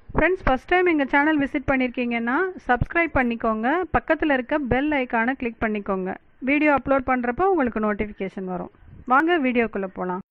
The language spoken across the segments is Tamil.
ஃப்ரெண்ட்ஸ் ஃபஸ்ட் டைம் எங்கள் சேனல் விசிட் பண்ணியிருக்கீங்கன்னா சப்ஸ்கிரைப் பண்ணிக்கோங்க பக்கத்தில் இருக்க பெல் ஐக்கானை கிளிக் பண்ணிக்கோங்க வீடியோ அப்லோட் பண்ணுறப்போ உங்களுக்கு நோட்டிஃபிகேஷன் வரும் வாங்க வீடியோக்குள்ளே போகலாம்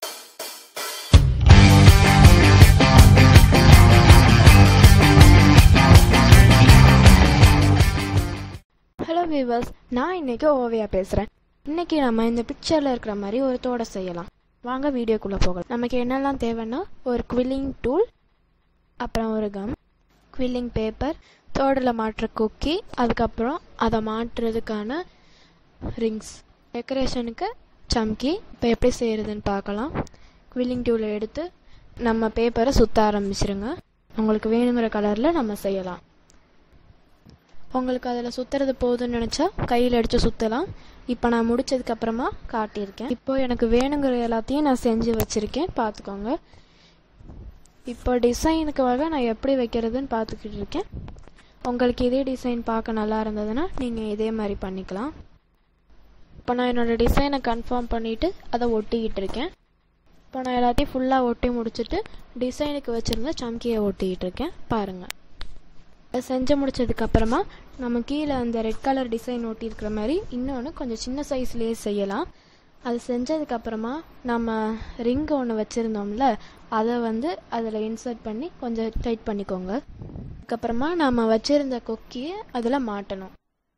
ஹலோ வியூவர்ஸ் நான் இன்னைக்கு ஓவியா பேசுகிறேன் இன்னைக்கு நம்ம இந்த பிக்சரில் இருக்கிற மாதிரி ஒரு தோடை செய்யலாம் வாங்க வீடியோக்குள்ளே போகலாம் நமக்கு என்னெல்லாம் தேவைன்னா ஒரு குவில்லிங் டூல் அப்புறம் ஒரு கம் குவில்லிங் பேப்பர் தோடில் மாட்டுற குக்கி அதுக்கப்புறம் அதை மாட்டுறதுக்கான ரிங்ஸ் டெக்கரேஷனுக்கு சம்கி இப்போ எப்படி செய்கிறதுன்னு பார்க்கலாம் குவில்லிங் டூலை எடுத்து நம்ம பேப்பரை சுற்ற ஆரம்பிச்சிருங்க உங்களுக்கு வேணுங்கிற கலரில் நம்ம செய்யலாம் உங்களுக்கு அதில் சுற்றுறது போதும்னு நினச்சா கையில் அடித்து சுற்றலாம் இப்போ நான் முடிச்சதுக்கு அப்புறமா காட்டியிருக்கேன் இப்போ எனக்கு வேணுங்கிற எல்லாத்தையும் நான் செஞ்சு வச்சுருக்கேன் பார்த்துக்கோங்க இப்போ டிசைனுக்காக நான் எப்படி வைக்கிறதுன்னு பார்த்துக்கிட்டு இருக்கேன் உங்களுக்கு இதே டிசைன் பார்க்க நல்லா இருந்ததுன்னா நீங்கள் இதே மாதிரி பண்ணிக்கலாம் இப்போ நான் என்னோடய டிசைனை கன்ஃபார்ம் பண்ணிவிட்டு அதை ஒட்டிக்கிட்டு இருக்கேன் இப்போ நான் எல்லாத்தையும் ஃபுல்லாக ஒட்டி முடிச்சுட்டு டிசைனுக்கு வச்சுருந்த சம்கியை ஒட்டிக்கிட்டு இருக்கேன் பாருங்கள் அதை செஞ்சு முடிச்சதுக்கு அப்புறமா நம்ம கீழே அந்த ரெட் கலர் டிசைன் ஒட்டியிருக்கிற மாதிரி இன்னொன்று கொஞ்சம் சின்ன சைஸ்லேயே செய்யலாம் அது செஞ்சதுக்கு அப்புறமா நம்ம ரிங் ஒன்று வச்சுருந்தோம்ல அதை வந்து அதில் இன்சர்ட் பண்ணி கொஞ்சம் டைட் பண்ணிக்கோங்க அதுக்கப்புறமா நம்ம வச்சுருந்த கொக்கியை அதில் மாட்டணும்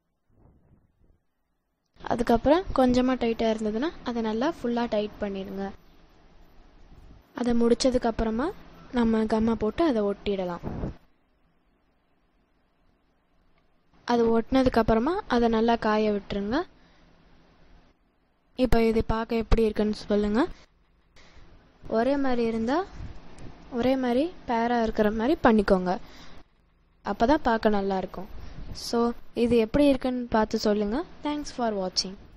அதுக்கப்புறம் கொஞ்சமாக டைட்டாக இருந்ததுன்னா அதை நல்லா ஃபுல்லாக டைட் பண்ணிடுங்க அதை முடிச்சதுக்கப்புறமா நம்ம கம்மை போட்டு அதை ஒட்டிடலாம் அது ஒட்டினதுக்கு அப்புறமா அதை நல்லா காய விட்டுருங்க இப்போ இது பார்க்க எப்படி இருக்குன்னு சொல்லுங்க ஒரே மாதிரி இருந்தால் ஒரே மாதிரி பேராக இருக்கிற மாதிரி பண்ணிக்கோங்க அப்போ தான் பார்க்க நல்லாயிருக்கும் ஸோ இது எப்படி இருக்குன்னு பார்த்து சொல்லுங்கள் தேங்க்ஸ் ஃபார் வாட்சிங்